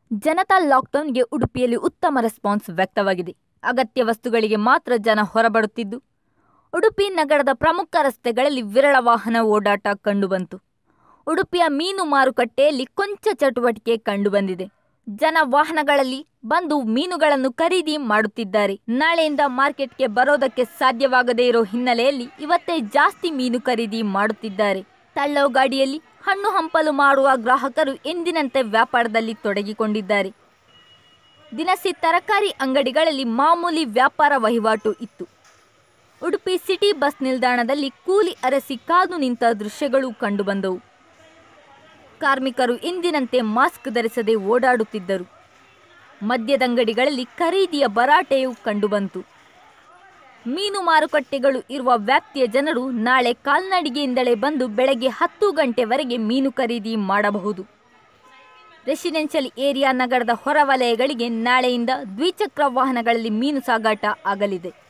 ಜನತಾ ಲಾಕ್ಡೌನ್ಗೆ ಉಡುಪಿಯಲ್ಲಿ ಉತ್ತಮ ರೆಸ್ಪಾನ್ಸ್ ವ್ಯಕ್ತವಾಗಿದೆ ಅಗತ್ಯ ವಸ್ತುಗಳಿಗೆ ಮಾತ್ರ ಜನ ಹೊರಬರುತ್ತಿದ್ದು ಉಡುಪಿ ನಗರದ ಪ್ರಮುಖ ರಸ್ತೆಗಳಲ್ಲಿ ವಿರಳ ವಾಹನ ಓಡಾಟ ಕಂಡುಬಂತು ಉಡುಪಿಯ ಮೀನು ಮಾರುಕಟ್ಟೆಯಲ್ಲಿ ಕೊಂಚ ಚಟುವಟಿಕೆ ಕಂಡುಬಂದಿದೆ ಜನ ವಾಹನಗಳಲ್ಲಿ ಬಂದು ಮೀನುಗಳನ್ನು ಖರೀದಿ ಮಾಡುತ್ತಿದ್ದಾರೆ ನಾಳೆಯಿಂದ ಮಾರ್ಕೆಟ್ಗೆ ಬರೋದಕ್ಕೆ ಸಾಧ್ಯವಾಗದೇ ಇರೋ ಹಿನ್ನೆಲೆಯಲ್ಲಿ ಇವತ್ತೇ ಜಾಸ್ತಿ ಮೀನು ಖರೀದಿ ಮಾಡುತ್ತಿದ್ದಾರೆ ತಳ್ಳೋ ಗಾಡಿಯಲ್ಲಿ ಹಣ್ಣು ಹಂಪಲು ಮಾಡುವ ಗ್ರಾಹಕರು ಎಂದಿನಂತೆ ವ್ಯಾಪಾರದಲ್ಲಿ ತೊಡಗಿಕೊಂಡಿದ್ದಾರೆ ದಿನಸಿ ತರಕಾರಿ ಅಂಗಡಿಗಳಲ್ಲಿ ಮಾಮೂಲಿ ವ್ಯಾಪಾರ ವಹಿವಾಟು ಇತ್ತು ಉಡುಪಿ ಸಿಟಿ ಬಸ್ ನಿಲ್ದಾಣದಲ್ಲಿ ಕೂಲಿ ಅರಸಿ ಕಾದು ನಿಂತ ದೃಶ್ಯಗಳು ಕಂಡುಬಂದವು ಕಾರ್ಮಿಕರು ಎಂದಿನಂತೆ ಮಾಸ್ಕ್ ಧರಿಸದೆ ಓಡಾಡುತ್ತಿದ್ದರು ಮದ್ಯದಂಗಡಿಗಳಲ್ಲಿ ಖರೀದಿಯ ಭರಾಟೆಯೂ ಕಂಡುಬಂತು ಮೀನು ಮಾರುಕಟ್ಟೆಗಳು ಇರುವ ವ್ಯಾಪ್ತಿಯ ಜನರು ನಾಳೆ ಕಾಲ್ನಡಿಗೆಯಿಂದಲೇ ಬಂದು ಬೆಳಗ್ಗೆ ಹತ್ತು ಗಂಟೆವರೆಗೆ ಮೀನು ಖರೀದಿ ಮಾಡಬಹುದು ರೆಸಿಡೆನ್ಷಿಯಲ್ ಏರಿಯಾ ನಗರದ ಹೊರವಲಯಗಳಿಗೆ ನಾಳೆಯಿಂದ ದ್ವಿಚಕ್ರ ವಾಹನಗಳಲ್ಲಿ ಮೀನು ಸಾಗಾಟ ಆಗಲಿದೆ